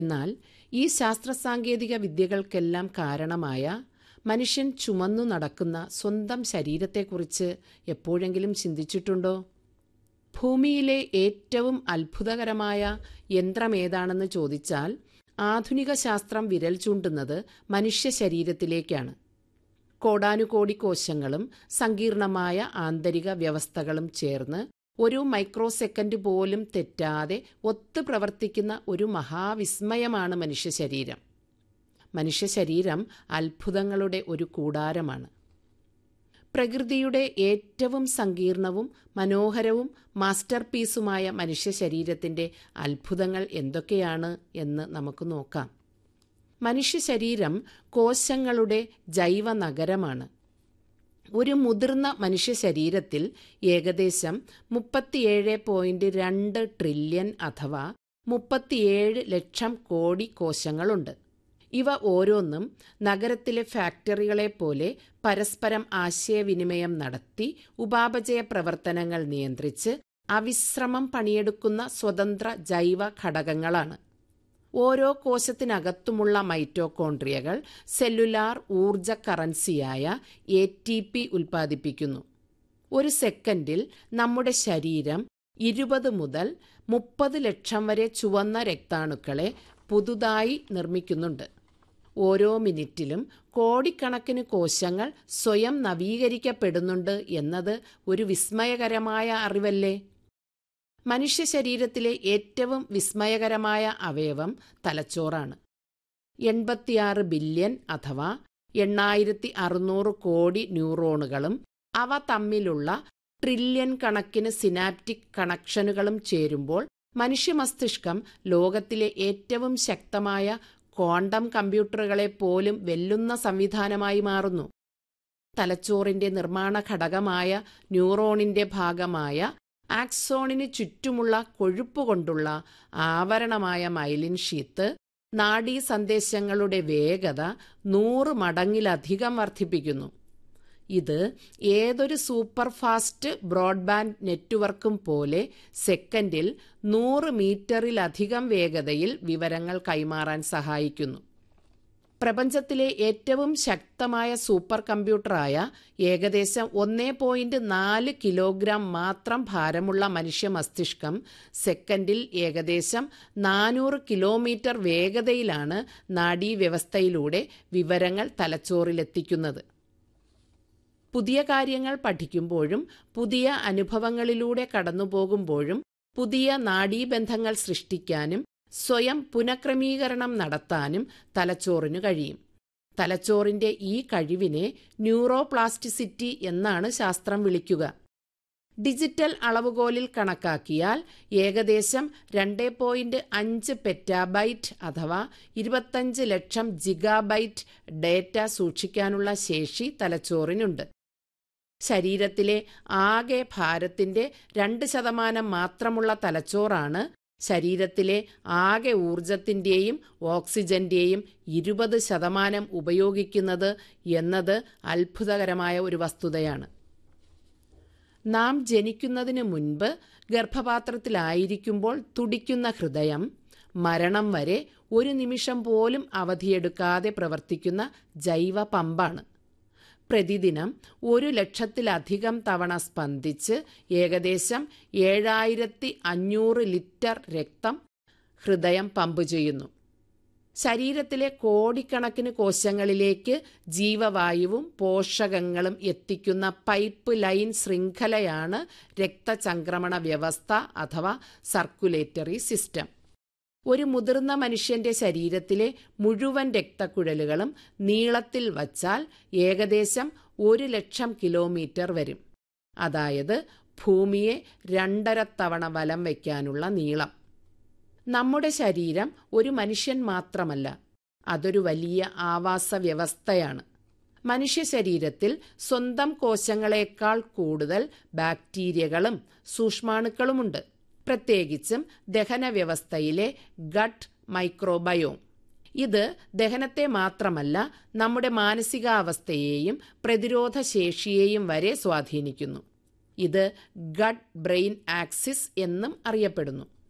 എന്നാൽ ഈ ശാസ്ത്രസാങ്കേതിക വിദ്യകൾക്കെല്ലാം കാരണമായ മനുഷ്യൻ ചുമന്നു നടക്കുന്ന സ്വന്തം ശരീരത്തെക്കുറിച്ച് എപ്പോഴെങ്കിലും ചിന്തിച്ചിട്ടുണ്ടോ ഭൂമിയിലെ ഏറ്റവും അത്ഭുതകരമായ യന്ത്രമേതാണെന്ന് ചോദിച്ചാൽ ആധുനിക ശാസ്ത്രം വിരൽ ചൂണ്ടുന്നത് മനുഷ്യ ശരീരത്തിലേക്കാണ് കോടാനുകോടി കോശങ്ങളും സങ്കീർണമായ ആന്തരിക വ്യവസ്ഥകളും ചേർന്ന് ഒരു മൈക്രോ സെക്കൻഡ് പോലും തെറ്റാതെ ഒത്തു പ്രവർത്തിക്കുന്ന ഒരു മഹാവിസ്മയമാണ് മനുഷ്യ ശരീരം മനുഷ്യ ശരീരം അത്ഭുതങ്ങളുടെ ഒരു കൂടാരമാണ് പ്രകൃതിയുടെ ഏറ്റവും സങ്കീർണവും മനോഹരവും മാസ്റ്റർ പീസുമായ മനുഷ്യ ശരീരത്തിൻ്റെ അത്ഭുതങ്ങൾ എന്തൊക്കെയാണ് എന്ന് നമുക്ക് നോക്കാം മനുഷ്യ ശരീരം കോശങ്ങളുടെ ജൈവ നഗരമാണ് ഒരു മുതിർന്ന മനുഷ്യ ശരീരത്തിൽ ഏകദേശം മുപ്പത്തിയേഴ് പോയിന്റ് രണ്ട് ട്രില്യൺ അഥവാ മുപ്പത്തിയേഴ് ലക്ഷം കോടി കോശങ്ങളുണ്ട് ഇവ ഓരോന്നും നഗരത്തിലെ ഫാക്ടറികളെ പോലെ പരസ്പരം ആശയവിനിമയം നടത്തി ഉപാപചയ പ്രവർത്തനങ്ങൾ നിയന്ത്രിച്ച് അവിശ്രമം പണിയെടുക്കുന്ന സ്വതന്ത്ര ജൈവ ഘടകങ്ങളാണ് ഓരോ കോശത്തിനകത്തുമുള്ള മൈറ്റോകോൺട്രിയകൾ സെല്ലുലാർ ഊർജ കറൻസിയായ എ ടി പി ഉൽപ്പാദിപ്പിക്കുന്നു ഒരു സെക്കൻഡിൽ നമ്മുടെ ശരീരം ഇരുപത് മുതൽ മുപ്പത് ലക്ഷം വരെ ചുവന്ന രക്താണുക്കളെ പുതുതായി നിർമ്മിക്കുന്നുണ്ട് ഓരോ മിനിറ്റിലും കോടിക്കണക്കിന് കോശങ്ങൾ സ്വയം നവീകരിക്കപ്പെടുന്നുണ്ട് എന്നത് ഒരു വിസ്മയകരമായ അറിവല്ലേ മനുഷ്യ ശരീരത്തിലെ ഏറ്റവും വിസ്മയകരമായ അവയവം തലച്ചോറാണ് എൺപത്തിയാറ് ബില്യൺ അഥവാ എണ്ണായിരത്തി അറുന്നൂറ് കോടി ന്യൂറോണുകളും അവ തമ്മിലുള്ള ട്രില്യൺ കണക്കിന് സിനാപ്റ്റിക് കണക്ഷനുകളും ചേരുമ്പോൾ മനുഷ്യ മസ്തിഷ്കം ലോകത്തിലെ ഏറ്റവും ശക്തമായ ക്വാണ്ടം കമ്പ്യൂട്ടറുകളെ പോലും വെല്ലുന്ന സംവിധാനമായി മാറുന്നു തലച്ചോറിന്റെ നിർമ്മാണ ഘടകമായ ന്യൂറോണിന്റെ ഭാഗമായ ആക്സോണിന് ചുറ്റുമുള്ള കൊഴുപ്പുകൊണ്ടുള്ള ആവരണമായ മൈലിൻ ഷീത്ത് നാഡീ സന്ദേശങ്ങളുടെ വേഗത നൂറ് മടങ്ങിലധികം വർദ്ധിപ്പിക്കുന്നു ഇത് ഏതൊരു സൂപ്പർ ഫാസ്റ്റ് ബ്രോഡ്ബാൻഡ് നെറ്റ്വർക്കും പോലെ സെക്കൻഡിൽ നൂറ് മീറ്ററിലധികം വേഗതയിൽ വിവരങ്ങൾ കൈമാറാൻ സഹായിക്കുന്നു പ്രപഞ്ചത്തിലെ ഏറ്റവും ശക്തമായ സൂപ്പർ കമ്പ്യൂട്ടറായ ഏകദേശം ഒന്നേ പോയിന്റ് നാല് കിലോഗ്രാം മാത്രം ഭാരമുള്ള മനുഷ്യ മസ്തിഷ്കം സെക്കൻഡിൽ ഏകദേശം നാനൂറ് കിലോമീറ്റർ വേഗതയിലാണ് നാഡീവ്യവസ്ഥയിലൂടെ വിവരങ്ങൾ തലച്ചോറിലെത്തിക്കുന്നത് പുതിയ കാര്യങ്ങൾ പഠിക്കുമ്പോഴും പുതിയ അനുഭവങ്ങളിലൂടെ കടന്നുപോകുമ്പോഴും പുതിയ നാഡീബന്ധങ്ങൾ സൃഷ്ടിക്കാനും സ്വയം പുനഃക്രമീകരണം നടത്താനും തലച്ചോറിനു കഴിയും തലച്ചോറിന്റെ ഈ കഴിവിനെ ന്യൂറോപ്ലാസ്റ്റിസിറ്റി എന്നാണ് ശാസ്ത്രം വിളിക്കുക ഡിജിറ്റൽ അളവുകോലിൽ കണക്കാക്കിയാൽ ഏകദേശം രണ്ട് പോയിന്റ് അഞ്ച് പെറ്റാബൈറ്റ് അഥവാ ഇരുപത്തഞ്ച് ലക്ഷം ജിഗാബൈറ്റ് ഡേറ്റ സൂക്ഷിക്കാനുള്ള ശേഷി തലച്ചോറിനുണ്ട് ശരീരത്തിലെ ആകെ ഭാരത്തിന്റെ രണ്ട് ശതമാനം മാത്രമുള്ള തലച്ചോറാണ് ശരീരത്തിലെ ആകെ ഊർജത്തിൻ്റെയും ഓക്സിജന്റെയും ഇരുപത് ശതമാനം ഉപയോഗിക്കുന്നത് എന്നത് അത്ഭുതകരമായ ഒരു വസ്തുതയാണ് നാം ജനിക്കുന്നതിന് മുൻപ് ഗർഭപാത്രത്തിലായിരിക്കുമ്പോൾ തുടിക്കുന്ന ഹൃദയം മരണം വരെ ഒരു നിമിഷം പോലും അവധിയെടുക്കാതെ പ്രവർത്തിക്കുന്ന ജൈവ പമ്പാണ് പ്രതിദിനം ഒരു ലക്ഷത്തിലധികം തവണ സ്പന്ദിച്ച് ഏകദേശം ഏഴായിരത്തി അഞ്ഞൂറ് ലിറ്റർ രക്തം ഹൃദയം പമ്പ് ചെയ്യുന്നു ശരീരത്തിലെ കോടിക്കണക്കിന് കോശങ്ങളിലേക്ക് ജീവവായുവും പോഷകങ്ങളും എത്തിക്കുന്ന പൈപ്പ് ലൈൻ ശൃംഖലയാണ് രക്തചംക്രമണ വ്യവസ്ഥ അഥവാ സർക്കുലേറ്ററി സിസ്റ്റം ഒരു മുതിർന്ന മനുഷ്യന്റെ ശരീരത്തിലെ മുഴുവൻ രക്തക്കുഴലുകളും നീളത്തിൽ വച്ചാൽ ഏകദേശം ഒരു ലക്ഷം കിലോമീറ്റർ വരും അതായത് ഭൂമിയെ രണ്ടര തവണ വലം വയ്ക്കാനുള്ള നീളം നമ്മുടെ ശരീരം ഒരു മനുഷ്യൻ മാത്രമല്ല അതൊരു വലിയ ആവാസ വ്യവസ്ഥയാണ് മനുഷ്യ ശരീരത്തിൽ സ്വന്തം കോശങ്ങളെക്കാൾ കൂടുതൽ ബാക്ടീരിയകളും സൂക്ഷ്മാണുക്കളുമുണ്ട് പ്രത്യേകിച്ചും ദഹന വ്യവസ്ഥയിലെ ഗട്ട് മൈക്രോബയോം ഇത് ദഹനത്തെ മാത്രമല്ല നമ്മുടെ മാനസികാവസ്ഥയെയും പ്രതിരോധ ശേഷിയെയും വരെ സ്വാധീനിക്കുന്നു ഇത് ഗട്ട് ബ്രെയിൻ ആക്സിസ് എന്നും അറിയപ്പെടുന്നു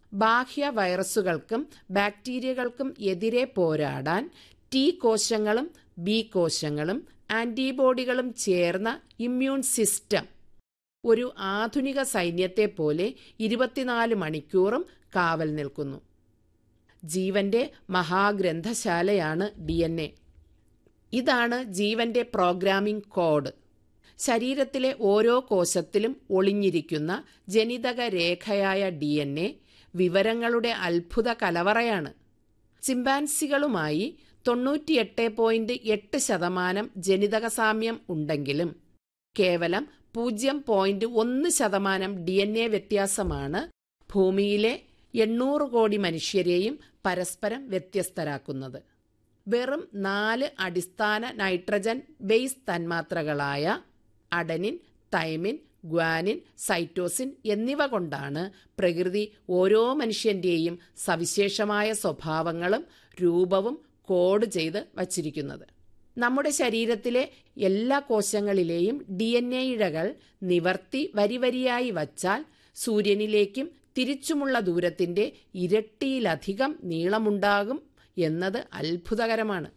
ബാഹ്യ വൈറസുകൾക്കും ബാക്ടീരിയകൾക്കും എതിരെ പോരാടാൻ ടി കോശങ്ങളും ബി കോശങ്ങളും ആന്റിബോഡികളും ചേർന്ന ഇമ്മ്യൂൺ സിസ്റ്റം ഒരു ആധുനിക സൈന്യത്തെ പോലെ ഇരുപത്തിനാല് മണിക്കൂറും കാവൽ നിൽക്കുന്നു ജീവന്റെ മഹാഗ്രന്ഥശാലയാണ് ഡി എൻ എ ഇതാണ് ജീവന്റെ പ്രോഗ്രാമിംഗ് കോഡ് ശരീരത്തിലെ ഓരോ കോശത്തിലും ഒളിഞ്ഞിരിക്കുന്ന ജനിതക രേഖയായ ഡി എൻ എ വിവരങ്ങളുടെ അത്ഭുത കലവറയാണ് ചിമ്പാൻസികളുമായി തൊണ്ണൂറ്റിയെട്ട് പോയിന്റ് എട്ട് ശതമാനം ജനിതക സാമ്യം ഉണ്ടെങ്കിലും കേവലം പൂജ്യം പോയിന്റ് ഒന്ന് ശതമാനം ഡി എൻ എ വ്യത്യാസമാണ് ഭൂമിയിലെ എണ്ണൂറ് കോടി മനുഷ്യരെയും പരസ്പരം വ്യത്യസ്തരാക്കുന്നത് വെറും നാല് അടിസ്ഥാന നൈട്രജൻ ബേസ് തന്മാത്രകളായ അഡനിൻ തൈമിൻ ഗ്വാനിൻ സൈറ്റോസിൻ എന്നിവ കൊണ്ടാണ് പ്രകൃതി ഓരോ മനുഷ്യന്റെയും സവിശേഷമായ സ്വഭാവങ്ങളും രൂപവും കോഡ് ചെയ്ത് വച്ചിരിക്കുന്നത് നമ്മുടെ ശരീരത്തിലെ എല്ലാ കോശങ്ങളിലെയും ഡി എൻ എ ഇഴകൾ നിവർത്തി വരിവരിയായി വച്ചാൽ സൂര്യനിലേക്കും തിരിച്ചുമുള്ള ദൂരത്തിന്റെ ഇരട്ടിയിലധികം നീളമുണ്ടാകും എന്നത് അത്ഭുതകരമാണ്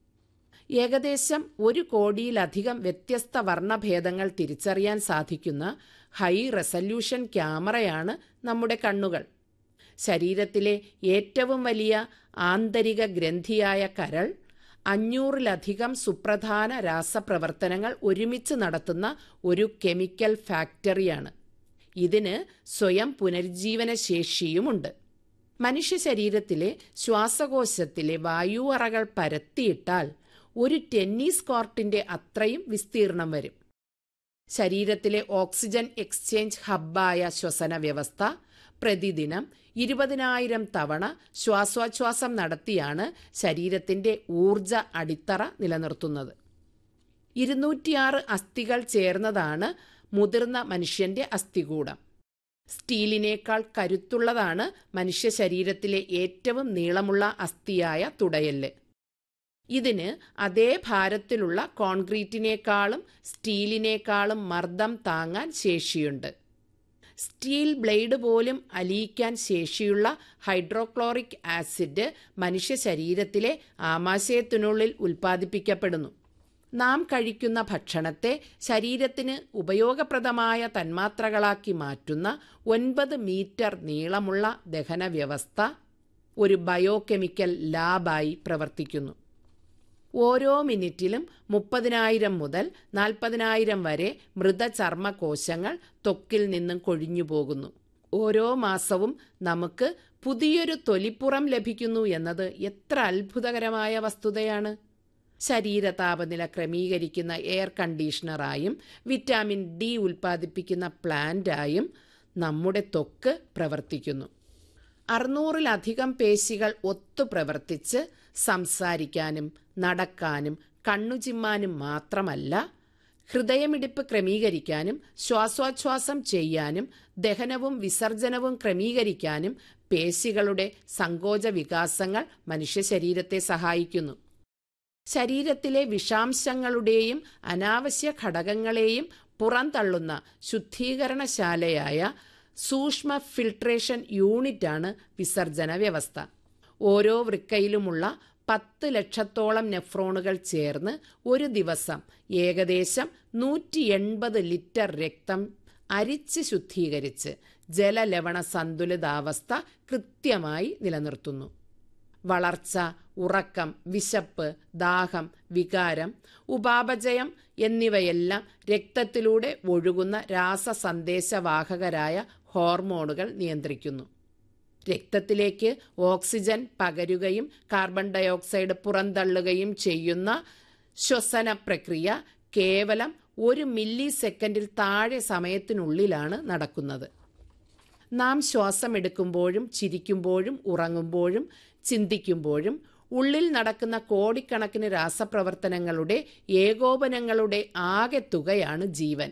ഏകദേശം ഒരു കോടിയിലധികം വ്യത്യസ്ത വർണ്ണഭേദങ്ങൾ തിരിച്ചറിയാൻ സാധിക്കുന്ന ഹൈ റെസല്യൂഷൻ ക്യാമറയാണ് നമ്മുടെ കണ്ണുകൾ ശരീരത്തിലെ ഏറ്റവും വലിയ ആന്തരിക ഗ്രന്ഥിയായ കരൾ അഞ്ഞൂറിലധികം സുപ്രധാന രാസപ്രവർത്തനങ്ങൾ ഒരുമിച്ച് നടത്തുന്ന ഒരു കെമിക്കൽ ഫാക്ടറിയാണ് ഇതിന് സ്വയം പുനരുജ്ജീവന ശേഷിയുമുണ്ട് മനുഷ്യ ശരീരത്തിലെ ശ്വാസകോശത്തിലെ വായു അറകൾ പരത്തിയിട്ടാൽ ഒരു ടെന്നീസ് കോർട്ടിന്റെ അത്രയും വിസ്തീർണം വരും ശരീരത്തിലെ ഓക്സിജൻ എക്സ്ചേഞ്ച് ഹബ്ബായ ശ്വസന വ്യവസ്ഥ പ്രതിദിനം ഇരുപതിനായിരം തവണ ശ്വാസോച്ഛ്വാസം നടത്തിയാണ് ശരീരത്തിന്റെ ഊർജ അടിത്തറ നിലനിർത്തുന്നത് ഇരുന്നൂറ്റിയാറ് അസ്ഥികൾ ചേർന്നതാണ് മുതിർന്ന മനുഷ്യന്റെ അസ്ഥികൂടം സ്റ്റീലിനേക്കാൾ കരുത്തുള്ളതാണ് മനുഷ്യ ശരീരത്തിലെ ഏറ്റവും നീളമുള്ള അസ്ഥിയായ തുടയല്ല് ഇതിന് അതേ ഭാരത്തിലുള്ള കോൺക്രീറ്റിനേക്കാളും സ്റ്റീലിനേക്കാളും മർദ്ദം താങ്ങാൻ ശേഷിയുണ്ട് സ്റ്റീൽ ബ്ലേഡ് പോലും അലിയിക്കാൻ ശേഷിയുള്ള ഹൈഡ്രോക്ലോറിക് ആസിഡ് മനുഷ്യ ശരീരത്തിലെ ആമാശയത്തിനുള്ളിൽ ഉൽപ്പാദിപ്പിക്കപ്പെടുന്നു നാം കഴിക്കുന്ന ഭക്ഷണത്തെ ശരീരത്തിന് ഉപയോഗപ്രദമായ തന്മാത്രകളാക്കി മാറ്റുന്ന ഒൻപത് മീറ്റർ നീളമുള്ള ദഹന വ്യവസ്ഥ ഒരു ബയോകെമിക്കൽ ലാബായി പ്രവർത്തിക്കുന്നു ഓരോ മിനിറ്റിലും മുപ്പതിനായിരം മുതൽ നാൽപ്പതിനായിരം വരെ മൃതചർമ്മ കോശങ്ങൾ ത്വക്കിൽ നിന്നും കൊഴിഞ്ഞു പോകുന്നു ഓരോ മാസവും നമുക്ക് പുതിയൊരു തൊലിപ്പുറം ലഭിക്കുന്നു എന്നത് എത്ര അത്ഭുതകരമായ വസ്തുതയാണ് ശരീര താപനില ക്രമീകരിക്കുന്ന എയർ കണ്ടീഷണറായും വിറ്റാമിൻ ഡി ഉൽപ്പാദിപ്പിക്കുന്ന പ്ലാന്റായും നമ്മുടെ ത്വക്ക് പ്രവർത്തിക്കുന്നു അറുന്നൂറിലധികം പേശികൾ ഒത്തു പ്രവർത്തിച്ച് സംസാരിക്കാനും നടക്കാനും കണ്ണുചിമ്മാനും മാത്രമല്ല ഹൃദയമിടിപ്പ് ക്രമീകരിക്കാനും ശ്വാസോച്ഛ്വാസം ചെയ്യാനും ദഹനവും വിസർജനവും ക്രമീകരിക്കാനും പേശികളുടെ സങ്കോച വികാസങ്ങൾ മനുഷ്യ ശരീരത്തെ സഹായിക്കുന്നു ശരീരത്തിലെ വിഷാംശങ്ങളുടെയും അനാവശ്യ ഘടകങ്ങളെയും പുറന്തള്ളുന്ന ശുദ്ധീകരണശാലയായ സൂക്ഷ്മ ഫിൽട്രേഷൻ യൂണിറ്റാണ് വിസർജന വ്യവസ്ഥ ഓരോ വൃക്കയിലുമുള്ള പത്ത് ലക്ഷത്തോളം നെഫ്രോണുകൾ ചേർന്ന് ഒരു ദിവസം ഏകദേശം നൂറ്റി എൺപത് ലിറ്റർ രക്തം അരിച്ച് ശുദ്ധീകരിച്ച് ജലലവണ സന്തുലിതാവസ്ഥ കൃത്യമായി നിലനിർത്തുന്നു വളർച്ച ഉറക്കം വിശപ്പ് ദാഹം വികാരം ഉപാപചയം എന്നിവയെല്ലാം രക്തത്തിലൂടെ ഒഴുകുന്ന രാസസന്ദേശവാഹകരായ ഹോർമോണുകൾ നിയന്ത്രിക്കുന്നു രക്തത്തിലേക്ക് ഓക്സിജൻ പകരുകയും കാർബൺ ഡയോക്സൈഡ് പുറന്തള്ളുകയും ചെയ്യുന്ന ശ്വസന പ്രക്രിയ കേവലം ഒരു മില്ലി സെക്കൻഡിൽ താഴെ സമയത്തിനുള്ളിലാണ് നടക്കുന്നത് നാം ശ്വാസമെടുക്കുമ്പോഴും ചിരിക്കുമ്പോഴും ഉറങ്ങുമ്പോഴും ചിന്തിക്കുമ്പോഴും ഉള്ളിൽ നടക്കുന്ന കോടിക്കണക്കിന് രാസപ്രവർത്തനങ്ങളുടെ ഏകോപനങ്ങളുടെ ആകെ തുകയാണ് ജീവൻ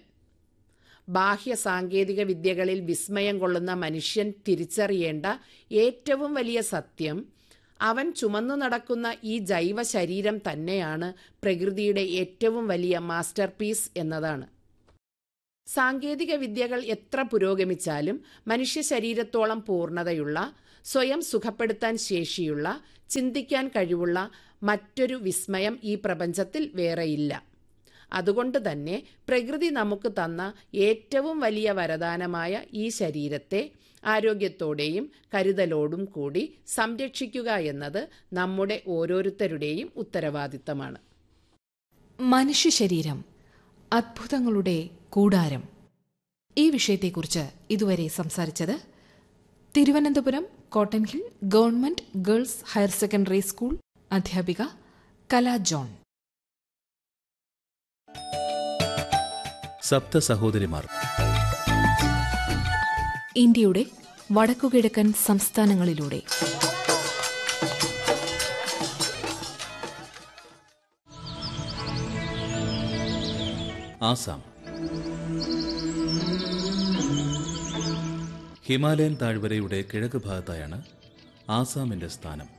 ബാഹ്യ സാങ്കേതിക വിദ്യകളിൽ വിസ്മയം കൊള്ളുന്ന മനുഷ്യൻ തിരിച്ചറിയേണ്ട ഏറ്റവും വലിയ സത്യം അവൻ ചുമന്നു നടക്കുന്ന ഈ ജൈവ ശരീരം തന്നെയാണ് പ്രകൃതിയുടെ ഏറ്റവും വലിയ മാസ്റ്റർ പീസ് എന്നതാണ് സാങ്കേതിക വിദ്യകൾ എത്ര പുരോഗമിച്ചാലും മനുഷ്യ ശരീരത്തോളം പൂർണ്ണതയുള്ള സ്വയം സുഖപ്പെടുത്താൻ ശേഷിയുള്ള ചിന്തിക്കാൻ കഴിവുള്ള മറ്റൊരു വിസ്മയം ഈ പ്രപഞ്ചത്തിൽ വേറെയില്ല അതുകൊണ്ട് തന്നെ പ്രകൃതി നമുക്ക് തന്ന ഏറ്റവും വലിയ വരദാനമായ ഈ ശരീരത്തെ ആരോഗ്യത്തോടെയും കരുതലോടും കൂടി സംരക്ഷിക്കുക എന്നത് നമ്മുടെ ഓരോരുത്തരുടെയും ഉത്തരവാദിത്തമാണ് മനുഷ്യ ശരീരം അത്ഭുതങ്ങളുടെ കൂടാരം ഈ വിഷയത്തെക്കുറിച്ച് ഇതുവരെ സംസാരിച്ചത് Thiruvananthapuram cotton hill government girls higher secondary school അധ്യാപിക കലാ ജോൺ സപ്ത സഹോദരിമാർ ഇന്ത്യയുടെ വടക്കുകിഴക്കൻ സംസ്ഥാനങ്ങളിലൂടെ ആസാം ഹിമാലയൻ താഴ്വരയുടെ കിഴക്ക് ഭാഗത്തായാണ് ആസാമിന്റെ സ്ഥാനം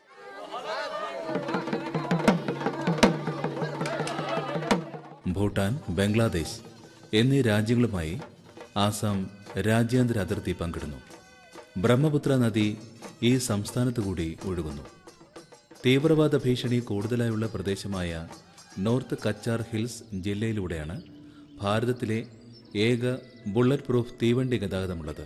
ഭൂട്ടാൻ ബംഗ്ലാദേശ് എന്നീ രാജ്യങ്ങളുമായി ആസാം രാജ്യാന്തര അതിർത്തി പങ്കിടുന്നു ബ്രഹ്മപുത്ര നദി ഈ സംസ്ഥാനത്തു കൂടി ഒഴുകുന്നു തീവ്രവാദ ഭീഷണി കൂടുതലായുള്ള പ്രദേശമായ നോർത്ത് കച്ചാർ ഹിൽസ് ജില്ലയിലൂടെയാണ് ഭാരതത്തിലെ ഏക ബുള്ളറ്റ് പ്രൂഫ് തീവണ്ടി ഗതാഗതമുള്ളത്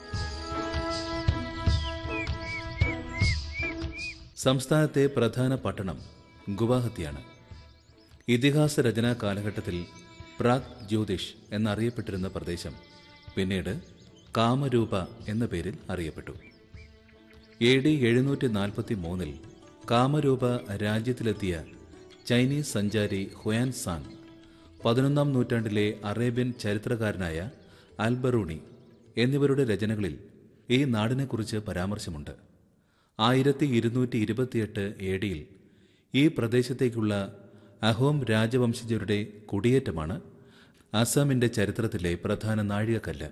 സംസ്ഥാനത്തെ പ്രധാന പട്ടണം ഗുവാഹത്തിയാണ് ഇതിഹാസ രചനാ കാലഘട്ടത്തിൽ പ്രാഗ് ജ്യോതിഷ് എന്നറിയപ്പെട്ടിരുന്ന പ്രദേശം പിന്നീട് കാമരൂപ എന്ന പേരിൽ അറിയപ്പെട്ടു എ ഡി എഴുന്നൂറ്റി നാൽപ്പത്തി മൂന്നിൽ കാമരൂപ രാജ്യത്തിലെത്തിയ ചൈനീസ് സഞ്ചാരി ഹുയാൻ സാങ് പതിനൊന്നാം നൂറ്റാണ്ടിലെ അറേബ്യൻ ചരിത്രകാരനായ അൽബറൂണി എന്നിവരുടെ രചനകളിൽ ഈ നാടിനെക്കുറിച്ച് പരാമർശമുണ്ട് ആയിരത്തി ഇരുന്നൂറ്റി ഇരുപത്തിയെട്ട് എ ഡിയിൽ ഈ പ്രദേശത്തേക്കുള്ള അഹോം രാജവംശജരുടെ കുടിയേറ്റമാണ് അസാമിന്റെ ചരിത്രത്തിലെ പ്രധാന നാഴികക്കല്ല്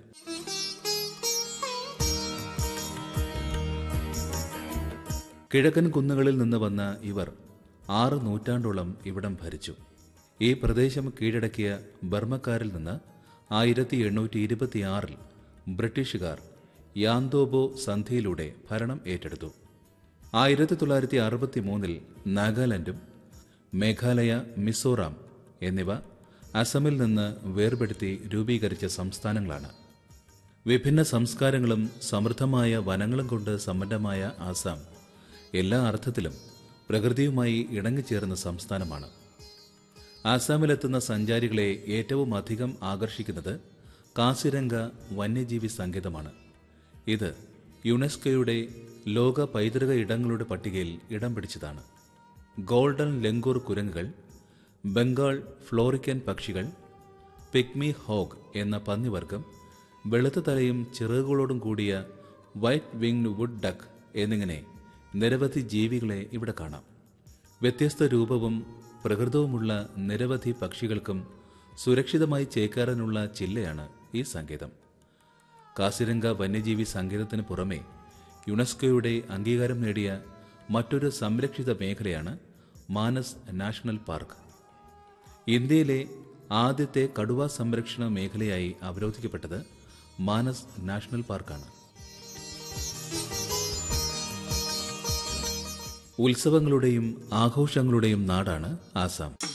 കിഴക്കൻ കുന്നുകളിൽ നിന്ന് വന്ന ഇവർ ആറ് നൂറ്റാണ്ടോളം ഇവിടം ഭരിച്ചു ഈ പ്രദേശം കീഴടക്കിയ ബർമ്മക്കാരിൽ നിന്ന് ആയിരത്തി എണ്ണൂറ്റി ഇരുപത്തിയാറിൽ ബ്രിട്ടീഷുകാർ യാന്തോബോ സന്ധിയിലൂടെ ഭരണം ഏറ്റെടുത്തു ആയിരത്തി തൊള്ളായിരത്തി അറുപത്തി മൂന്നിൽ നാഗാലാൻഡും മേഘാലയ മിസോറാം എന്നിവ അസമിൽ നിന്ന് വേർപെടുത്തി രൂപീകരിച്ച സംസ്ഥാനങ്ങളാണ് വിഭിന്ന സംസ്കാരങ്ങളും സമൃദ്ധമായ വനങ്ങളും കൊണ്ട് സമ്പന്നമായ ആസാം എല്ലാ അർത്ഥത്തിലും പ്രകൃതിയുമായി ഇണങ്ങിച്ചേർന്ന സംസ്ഥാനമാണ് ആസാമിലെത്തുന്ന സഞ്ചാരികളെ ഏറ്റവും അധികം ആകർഷിക്കുന്നത് കാസിരംഗ വന്യജീവി സങ്കേതമാണ് ഇത് യുനെസ്കോയുടെ ലോക പൈതൃക ഇടങ്ങളുടെ പട്ടികയിൽ ഇടം പിടിച്ചതാണ് ഗോൾഡൻ ലെങ്കൂർ കുരങ്ങുകൾ ബംഗാൾ ഫ്ലോറിക്കൻ പക്ഷികൾ പിഗ്മി ഹോഗ് എന്ന പന്നിവർഗം വെളുത്ത തലയും ചിറകുകളോടും കൂടിയ വൈറ്റ് വിങ്ഡ് വുഡ് ഡക്ക് എന്നിങ്ങനെ നിരവധി ജീവികളെ ഇവിടെ കാണാം വ്യത്യസ്ത രൂപവും പ്രകൃതവുമുള്ള നിരവധി പക്ഷികൾക്കും സുരക്ഷിതമായി ചേക്കാറാനുള്ള ചില്ലയാണ് ഈ സങ്കേതം കാസിരംഗ വന്യജീവി സങ്കേതത്തിന് പുറമെ യുനെസ്കോയുടെ അംഗീകാരം നേടിയ മറ്റൊരു സംരക്ഷിത മേഖലയാണ് മാനസ് നാഷണൽ പാർക്ക് ഇന്ത്യയിലെ ആദ്യത്തെ കടുവ സംരക്ഷണ മേഖലയായി അവരോധിക്കപ്പെട്ടത് മാനസ് നാഷണൽ പാർക്കാണ് ഉത്സവങ്ങളുടെയും ആഘോഷങ്ങളുടെയും നാടാണ് ആസാം